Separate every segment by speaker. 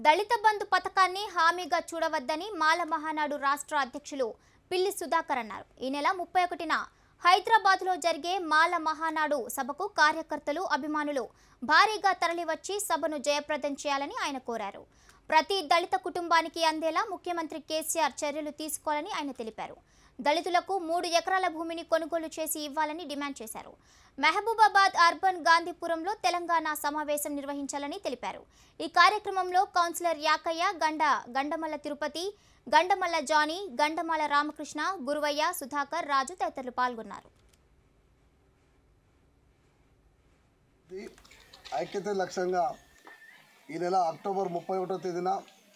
Speaker 1: దళిత బంధు పథకాన్ని హామీగా చూడవద్దని మాల మహానాడు రాష్ట్ర అధ్యక్షులు పిల్లి సుధాకర్ అన్నారు ఈ నెల ముప్పై ఒకటిన హైదరాబాద్లో జరిగే మాల మహానాడు సభకు కార్యకర్తలు అభిమానులు భారీగా తరలివచ్చి సభను జయప్రదం చేయాలని ఆయన కోరారు ప్రతి దళిత కుటుంబానికి అందేలా ముఖ్యమంత్రి కేసీఆర్ చర్యలు తీసుకోవాలని ఆయన తెలిపారు దళితులకు మూడు ఎకరాల భూమిని కొనుగోలు చేసి ఇవ్వాలని డిమాండ్ చేశారు మహబూబాబాద్ అర్బన్ గాంధీపురంలో తెలంగాణ సమావేశం నిర్వహించాలని తెలిపారు ఈ కార్యక్రమంలో కౌన్సిలర్ యాకయ్య గండ గండమల్ల తిరుపతి గండమల్ల జానీ గండమల్ల రామకృష్ణ గురువయ్య సుధాకర్ రాజు తదితరులు పాల్గొన్నారు
Speaker 2: ఇది ఐక్యత లక్ష్యంగా ఈ నెల అక్టోబర్ ముప్పై ఒకటో తేదీన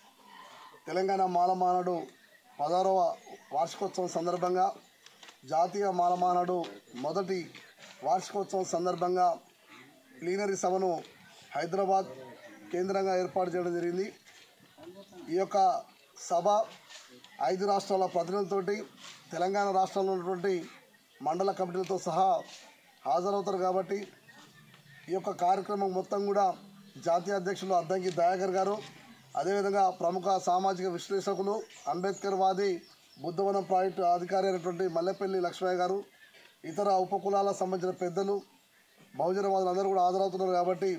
Speaker 2: తెలంగాణ మాలమానాడు పదహారవ వార్షికోత్సవం సందర్భంగా జాతీయ మాలమానాడు మొదటి వార్షికోత్సవం సందర్భంగా ప్లీనరీ సభను హైదరాబాద్ కేంద్రంగా ఏర్పాటు చేయడం జరిగింది ఈ యొక్క సభ ఐదు రాష్ట్రాల ప్రతినిధులతోటి తెలంగాణ రాష్ట్రంలో ఉన్నటువంటి మండల కమిటీలతో సహా హాజరవుతారు కాబట్టి ఈ యొక్క కార్యక్రమం మొత్తం కూడా జాతీయ అధ్యక్షులు అద్దంకి దయాకర్ గారు అదేవిధంగా ప్రముఖ సామాజిక విశ్లేషకులు అంబేద్కర్ వాది బుద్ధవనం ప్రాజెక్టు అధికారి అయినటువంటి మల్లెపల్లి లక్ష్మయ్య గారు ఇతర ఉపకులాలకు సంబంధించిన పెద్దలు బహుజనవాదులు అందరూ కూడా హాజరవుతున్నారు కాబట్టి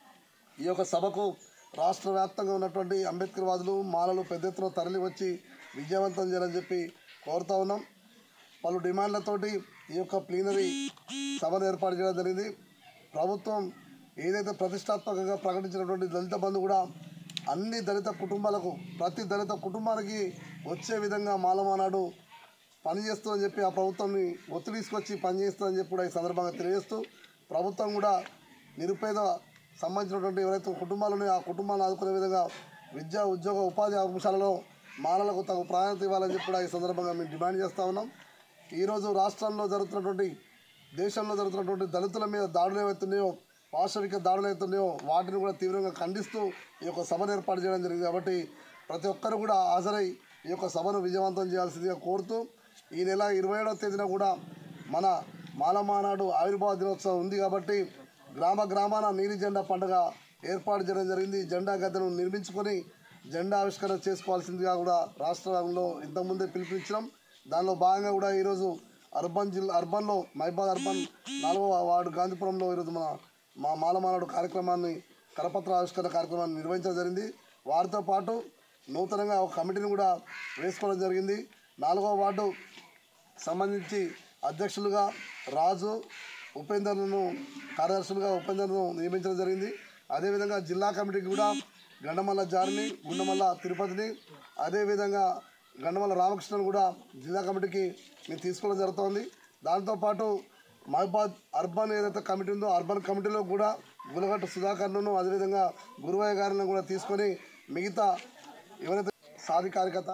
Speaker 2: ఈ యొక్క సభకు రాష్ట్ర వ్యాప్తంగా ఉన్నటువంటి అంబేద్కర్ వాదులు మాలలు పెద్ద ఎత్తున తరలి వచ్చి విజయవంతం చేయాలని చెప్పి కోరుతా ఉన్నాం పలు డిమాండ్లతోటి ఈ యొక్క ప్లీనరీ సభను ఏర్పాటు చేయడం జరిగింది ప్రభుత్వం ఏదైతే ప్రతిష్టాత్మకంగా ప్రకటించినటువంటి దళిత బంధు కూడా అన్ని దళిత కుటుంబాలకు ప్రతి దళిత కుటుంబానికి వచ్చే విధంగా మాలమానాడు పనిచేస్తుందని చెప్పి ఆ ప్రభుత్వాన్ని ఒత్తిడి తీసుకొచ్చి పనిచేస్తుందని చెప్పి కూడా ఈ సందర్భంగా తెలియజేస్తూ ప్రభుత్వం కూడా నిరుపేద సంబంధించినటువంటి ఎవరైతే కుటుంబాలు ఉన్నాయో ఆ కుటుంబాలను ఆదుకునే విధంగా విద్యా ఉద్యోగ ఉపాధి అంశాలలో మాలలకు తగు ప్రాధాన్యత ఇవ్వాలని చెప్పి కూడా ఈ సందర్భంగా మేము డిమాండ్ చేస్తూ ఉన్నాం ఈరోజు రాష్ట్రంలో జరుగుతున్నటువంటి దేశంలో జరుగుతున్నటువంటి దళితుల మీద దాడులు ఏవైతున్నాయో పాశవిక దాడులు అవుతున్నాయో వాటిని కూడా తీవ్రంగా ఖండిస్తూ ఈ యొక్క సభను ఏర్పాటు చేయడం జరిగింది కాబట్టి ప్రతి ఒక్కరు కూడా హాజరై ఈ యొక్క సభను విజయవంతం చేయాల్సిందిగా కోరుతూ ఈ నెల ఇరవై ఏడవ తేదీన కూడా మన మాలమానాడు ఆవిర్భావ దినోత్సవం ఉంది కాబట్టి గ్రామ గ్రామాన నీలి జెండా పండుగ ఏర్పాటు చేయడం జరిగింది జెండా గద్దెను నిర్మించుకొని జెండా ఆవిష్కరణ చేసుకోవాల్సిందిగా కూడా రాష్ట్రంలో ఇంతకుముందే పిలుపునిచ్చినాం దానిలో భాగంగా కూడా ఈరోజు అర్బన్ జిల్లా అర్బన్లో మహిబాద్ అర్బన్ నాలుగవ వార్డు గాంధీపురంలో ఈరోజు మన మా మాలమానాడు కార్యక్రమాన్ని కరపత్ర ఆవిష్కరణ కార్యక్రమాన్ని నిర్వహించడం జరిగింది వారితో పాటు నూతనంగా ఒక కమిటీని కూడా వేసుకోవడం జరిగింది నాలుగవ వార్డు సంబంధించి అధ్యక్షులుగా రాజు ఉపేందర్లను కార్యదర్శులుగా ఉపేందర్ను నియమించడం జరిగింది అదేవిధంగా జిల్లా కమిటీకి కూడా గండమల్ల జారిని గుండమల్ల తిరుపతిని అదేవిధంగా గండమల్ల రామకృష్ణను కూడా జిల్లా కమిటీకి మేము తీసుకోవడం జరుగుతోంది దాంతోపాటు మహబాద్ అర్బన్ ఏదైతే కమిటీ ఉందో అర్బన్ కమిటీలో కూడా గులగట్టు సుధాకర్ను అదేవిధంగా గురువయ్య గారిని కూడా తీసుకొని మిగతా ఎవరైతే సాధికారికత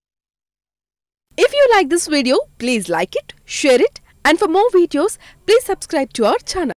Speaker 3: If you like this video, please like it, share it, and for more videos, please subscribe to our channel.